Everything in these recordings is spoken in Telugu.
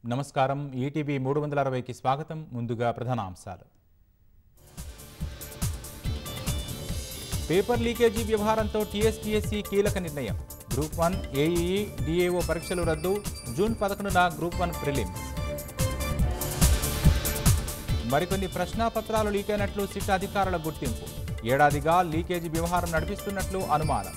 నమస్కారం ఈటీవీ మూడు వందల అరవైకి స్వాగతం ముందుగా ప్రధాన అంశాలు పేపర్ లీకేజీ వ్యవహారంతో టీఎస్పీఎస్సీ కీలక నిర్ణయం గ్రూప్ వన్ ఏఈఈ డిఏఓ పరీక్షలు రద్దు జూన్ పదకొండున గ్రూప్ వన్ ప్రిలిమ్స్ మరికొన్ని ప్రశ్నాపత్రాలు లీక్ అయినట్లు సిట్ అధికారుల గుర్తింపు ఏడాదిగా లీకేజీ వ్యవహారం నడిపిస్తున్నట్లు అనుమానం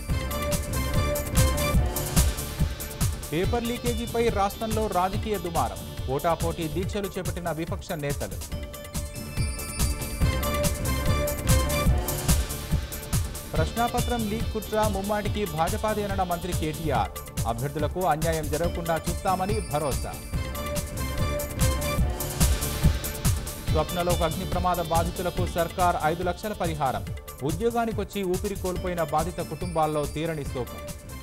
పేపర్ లీకేజీపై రాష్ట్రంలో రాజకీయ దుమారం పోటాపోటీ దీక్షలు చేపట్టిన విపక్ష నేతలు ప్రశ్నాపత్రం లీక్ కుట్ర ముమ్మాటికి భాజపాదేనన్న మంత్రి కేటీఆర్ అభ్యర్థులకు అన్యాయం జరగకుండా చూస్తామని భరోసా స్వప్నలోక్ అగ్ని ప్రమాద బాధితులకు సర్కార్ ఐదు లక్షల పరిహారం ఉద్యోగానికొచ్చి ఊపిరి కోల్పోయిన బాధిత కుటుంబాల్లో తీరని శోకం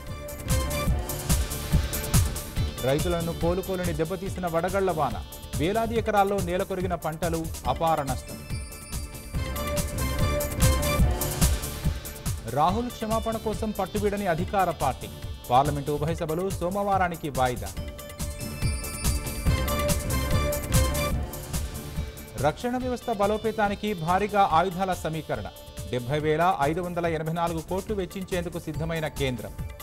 రైతులను కోలుకోలని దెబ్బతీసిన వడగళ్ల వాన వేలాది ఎకరాల్లో నేలకొరిగిన పంటలు అపార నష్టం రాహుల్ క్షమాపణ కోసం పట్టుబిడని అధికార పార్టీ పార్లమెంటు ఉభయ సభలు సోమవారానికి వాయిదా రక్షణ వ్యవస్థ బలోపేతానికి భారీగా ఆయుధాల సమీకరణ డెబ్బై వేల ఐదు వందల ఎనభై నాలుగు కోట్లు వెచ్చించేందుకు సిద్ధమైన కేంద్రం